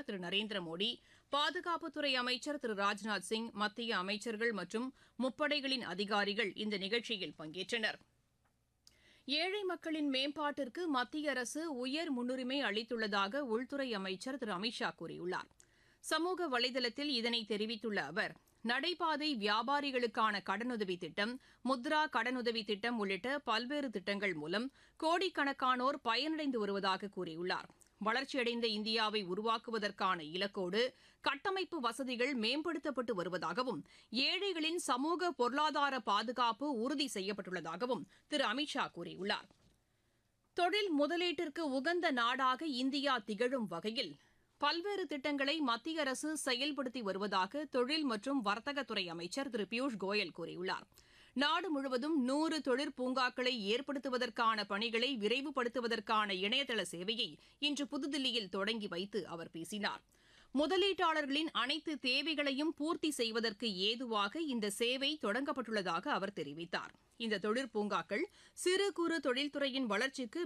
பிரதமர் திரு நரேந்திர மோடி பாதுகாப்புத்துறை அமைச்சர் திரு ராஜ்நாத் சிங் மத்திய அமைச்சர்கள் மற்றும் முப்படைகளின் அதிகாரிகள் இந்த நிகழ்ச்சியில் பங்கேற்றனர் ஏழை மக்களின் மேம்பாட்டிற்கு மத்திய அரசு உயர் முன்னுரிமை அளித்துள்ளதாக உள்துறை அமைச்சர் திரு அமித்ஷா கூறியுள்ளார் சமூக வலைதளத்தில் இதனை தெரிவித்துள்ள அவர் நடைபாதை வியாபாரிகளுக்கான கடனுதவி திட்டம் முத்ரா கடனுதவி திட்டம் உள்ளிட்ட பல்வேறு திட்டங்கள் மூலம் கோடிக்கணக்கானோர் பயனடைந்து வருவதாக கூறியுள்ளார் வளர்ச்சியடைந்த இந்தியாவை உருவாக்குவதற்கான இலக்கோடு கட்டமைப்பு வசதிகள் மேம்படுத்தப்பட்டு வருவதாகவும் ஏழைகளின் சமூக பொருளாதார பாதுகாப்பு உறுதி செய்யப்பட்டுள்ளதாகவும் திரு அமித்ஷா கூறியுள்ளார் தொழில் முதலீட்டிற்கு உகந்த நாடாக இந்தியா திகழும் வகையில் பல்வேறு திட்டங்களை மத்திய அரசு செயல்படுத்தி வருவதாக தொழில் மற்றும் வர்த்தகத்துறை அமைச்சர் திரு பியூஷ் கோயல் கூறியுள்ளார் நாடு முழுவதும் நூறு தொழிற்பூங்காக்களை ஏற்படுத்துவதற்கான பணிகளை விரைவுபடுத்துவதற்கான இணையதள சேவையை இன்று புதுதில்லியில் தொடங்கி வைத்து அவர் பேசினார் முதலீட்டாளர்களின் அனைத்து தேவைகளையும் பூர்த்தி செய்வதற்கு ஏதுவாக இந்த சேவை தொடங்கப்பட்டுள்ளதாக அவர் தெரிவித்தார் இந்த தொழிற்பூங்காக்கள் சிறு குறு தொழில்துறையின் வளர்ச்சிக்கு